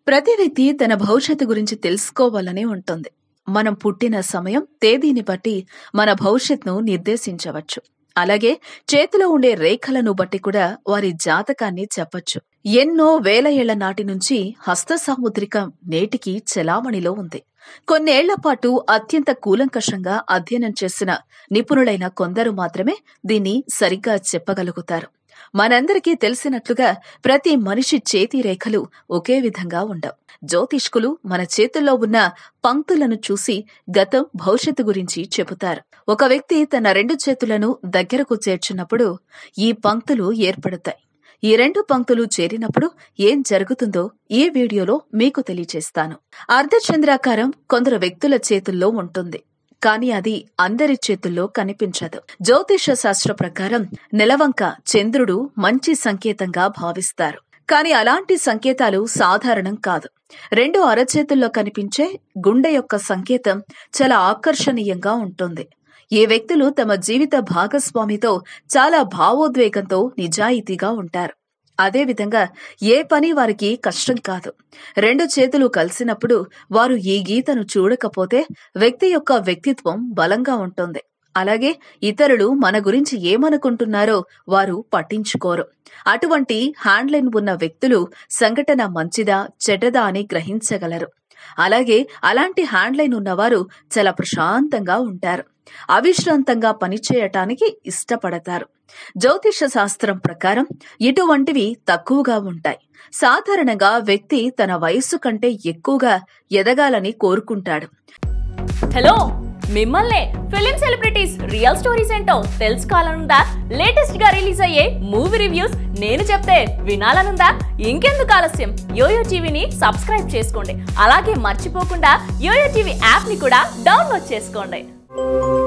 ప్రతి వ్యక్తి తన భవిష్యత్తు గురించి తెలుసుకోవాలని ఉంటుంది మనం పుట్టిన సమయం తేదీని బట్టి మన భవిష్యత్తును నిర్దేశించవచ్చు అలాగే చేతిలో ఉండే రేఖలను బట్టి కూడా వారి జాతకాన్ని చెప్పొచ్చు ఎన్నో వేల ఏళ్ల నాటి నుంచి హస్త సాముద్రికం నేటికి చెలామణిలో ఉంది కొన్నేళ్ల పాటు అత్యంత కూలంకషంగా అధ్యయనం చేసిన నిపుణులైన కొందరు మాత్రమే దీన్ని సరిగ్గా చెప్పగలుగుతారు మనందరికీ తెలిసినట్లుగా ప్రతి మనిషి చేతి రేఖలు ఒకే విధంగా ఉండవు జ్యోతిష్కులు మన చేతుల్లో ఉన్న పంక్తులను చూసి గతం భవిష్యత్తు గురించి చెబుతారు ఒక వ్యక్తి తన రెండు చేతులను దగ్గరకు చేర్చినప్పుడు ఈ పంక్తులు ఏర్పడతాయి ఈ రెండు పంక్తులు చేరినప్పుడు ఏం జరుగుతుందో ఈ వీడియోలో మీకు తెలియచేస్తాను అర్ధచంద్రాకారం కొందరు వ్యక్తుల చేతుల్లో ఉంటుంది కానీ అది అందరి చేతుల్లో కనిపించదు జ్యోతిష శాస్త్ర ప్రకారం నెలవంక చంద్రుడు మంచి సంకేతంగా భావిస్తారు కానీ అలాంటి సంకేతాలు సాధారణం కాదు రెండు అరచేతుల్లో కనిపించే గుండె యొక్క సంకేతం చాలా ఆకర్షణీయంగా ఉంటుంది ఈ వ్యక్తులు తమ జీవిత భాగస్వామితో చాలా భావోద్వేగంతో నిజాయితీగా ఉంటారు అదేవిధంగా ఏ పని వారికి కష్టం కాదు రెండు చేతులు కలిసినప్పుడు వారు ఈ గీతను చూడకపోతే వ్యక్తి యొక్క వ్యక్తిత్వం బలంగా ఉంటుంది అలాగే ఇతరులు మన గురించి ఏమనుకుంటున్నారో వారు పట్టించుకోరు అటువంటి హ్యాండ్లైన్ ఉన్న వ్యక్తులు సంఘటన మంచిదా చెడ్డదా అని గ్రహించగలరు అలాగే అలాంటి హ్యాండ్లైన్ ఉన్నవారు చాలా ప్రశాంతంగా ఉంటారు అవిశ్రాంతంగా పనిచేయటానికి ఇష్టపడతారు జ్యోతిష శాస్త్రం ప్రకారం ఇటువంటివి తక్కువగా ఉంటాయి సాధారణంగా వ్యక్తి తన వయస్సు కంటే ఎక్కువగా ఎదగాలని కోరుకుంటాడు హలో మిమ్మల్నే ఫిలిం సెలబ్రిటీస్ రియల్ స్టోరీస్ ఏంటో తెలుసుకోవాలనుందా లేటెస్ట్ గా రిలీజ్ అయ్యే మూవీ రివ్యూస్ నేను చెప్తే వినాలనుందా ఇంకెందుకు ఆలస్యం యోయో టీవీని సబ్స్క్రైబ్ చేసుకోండి అలాగే మర్చిపోకుండా యోయో టీవీ యాప్ ని కూడా డౌన్లోడ్ చేసుకోండి